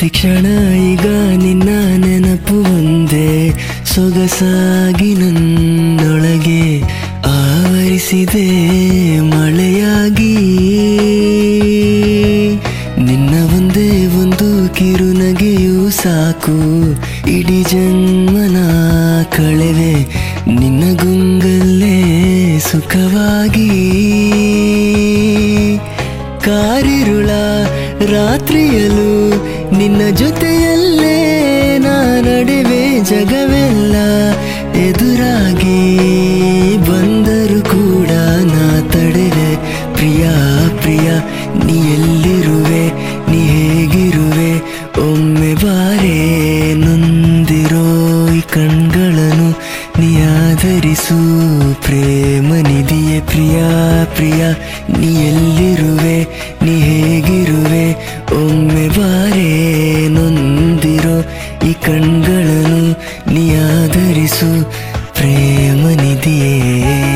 ಪ್ರತಿ ಕ್ಷಣ ಈಗ ನಿನ್ನ ನೆನಪು ಒಂದೇ ಸೊಗಸಾಗಿ ನನ್ನೊಳಗೆ ಆವರಿಸಿದೆ ಮಳೆಯಾಗಿ ನಿನ್ನ ಒಂದೇ ಒಂದು ಕಿರುನಗೆಯೂ ಸಾಕು ಇಡೀ ಜನ್ಮನ ಕಳೆವೆ ನಿನ್ನ ಗುಂಗಲ್ಲೇ ಸುಖವಾಗಿ ಕಾರಿರುಳ ರಾತ್ರಿಯಲು ನಿನ್ನ ಜೊತೆಯಲ್ಲೇ ನಾ ನಡೆವೆ ಜಗವೆಲ್ಲ ಎದುರಾಗಿ ಬಂದರು ಕೂಡ ನಾ ತಡೆವೆ ಪ್ರಿಯ ಪ್ರಿಯ ನೀ ಎಲ್ಲಿರುವೆ ನೀ ಹೇಗಿರುವೆ ಒಮ್ಮೆ ಬಾರೇ ನೊಂದಿರೋ ಈ ಕಣ್ಗಳನ್ನು ನೀ ಆಧರಿಸು ಪ್ರೇಮ ನಿಧಿಯೇ ಪ್ರಿಯ ಪ್ರಿಯ ನೀ ಎಲ್ಲಿರುವೆ ನೀ ಹೇಗಿರುವೆ ಒಮ್ಮೆ ಬಾರೇ ನೊಂದಿರೋ ಈ ಕಣ್ಗಳನ್ನು ನೀ ಆಧರಿಸು ಪ್ರೇಮ ನಿಧಿಯೇ